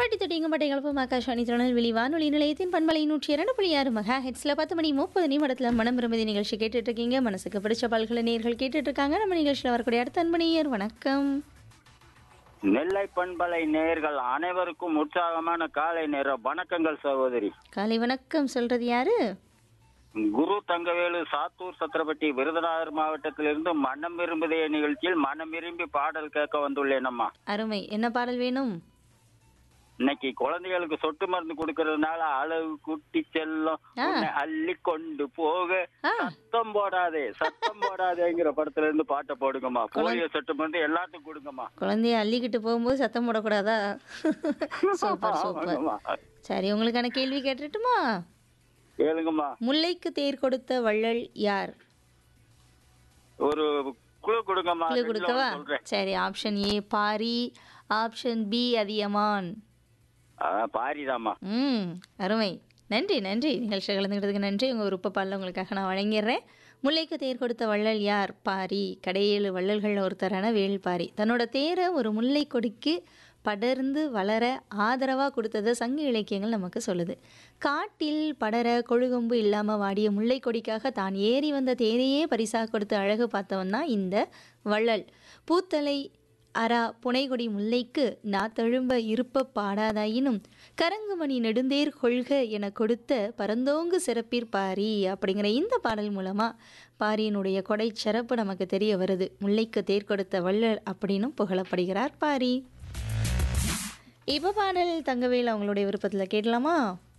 பட்டி தொட்டிங்க பட்டை கலப்பும் ஆகாஷவாணி திருநெல்வேலி வானொலி நிலையத்தின் பண்பலை நூற்றி இரண்டு புள்ளி ஆறு மெகா ஹெட்ஸில் பத்து மணி முப்பது நிமிடத்தில் மனம் விரும்பதி நிகழ்ச்சி கேட்டுட்டு இருக்கீங்க மனசுக்கு பிடிச்ச பல்கலை நேர்கள் கேட்டுட்டு இருக்காங்க நம்ம நிகழ்ச்சியில் வரக்கூடிய அடுத்த அன்பணியர் வணக்கம் நெல்லை பண்பலை நேயர்கள் அனைவருக்கும் உற்சாகமான காலை நேர வணக்கங்கள் சகோதரி காலை வணக்கம் சொல்றது யாரு குரு தங்கவேலு சாத்தூர் சத்திரப்பட்டி விருதுநகர் மாவட்டத்திலிருந்து மனம் விரும்புதே நிகழ்ச்சியில் மனம் விரும்பி பாடல் கேட்க வந்துள்ளேன் அம்மா அருமை என்ன பாடல் வேணும் இன்னைக்கு குழந்தைகளுக்கு சொட்டு மருந்து கொடுக்கறதுனால அளவு குட்டி செல்லம் ஆ. உன்னை அள்ளி கொண்டு போக ஆ சத்தம் போடாதே சத்தம் போடாதேங்கிற படத்துல இருந்து பாட்டை போடுங்கம்மா போலியோ சொட்டு மருந்து எல்லாத்துக்கும் கொடுங்கம்மா குழந்தைய அள்ளிக்கிட்டு போகும்போது சத்தம் போடக்கூடாதா சூப்பர் சூப்பர் ஆமாங்கம்மா. சரி உங்களுக்கான கேள்வி கேட்டுட்டுமா கேளுங்கம்மா முல்லைக்கு தேர் கொடுத்த வள்ளல் யார் ஒரு குழு கொடுங்கம்மா கிளு ரெண்டுல கொடுக்கவா ஒண்ணு சொல்றேன் சரி option A Pari option B Athiyaman ஆ, பாரிதாம்மா ம் அருமை நன்றி நன்றி நிகழ்ச்சியில் கலந்துக்கிட்டதுக்கு நன்றி உங்கள் விருப்பப்பாலில் உங்களுக்காக நான் வழங்கிடுறேன் முல்லைக்கு தேர் கொடுத்த வள்ளல் யார் பாரி கடையேழு வள்ளல்களில் ஒருத்தரான வேள்பாரி தன்னோட தேரை ஒரு முல்லை கொடிக்கு படர்ந்து வளர ஆதரவாக கொடுத்ததை சங்க இலக்கியங்கள் நமக்கு சொல்லுது காட்டில் படர கொழுகொம்பு இல்லாமல் வாடிய முல்லை கொடிக்காக தான் ஏறி வந்த தேரையே பரிசாக கொடுத்து அழகு பார்த்தவன் தான் இந்த வள்ளல் பூத்தலை அரா புனைகொடி முல்லைக்கு நாத்தழும்ப இருப்ப பாடாதாயினும் கரங்குமணி நெடுந்தேர் கொள்க என கொடுத்த பரந்தோங்கு சிறப்பிற் பாரி அப்படிங்கிற இந்த பாடல் மூலமாக பாரியினுடைய கொடை சிறப்பு நமக்கு தெரிய வருது முல்லைக்கு தேர் கொடுத்த வள்ளல் அப்படின்னும் புகழப்படுகிறார் பாரி இப்போ பாடல் தங்கவேல் அவங்களுடைய விருப்பத்தில் கேட்கலாமா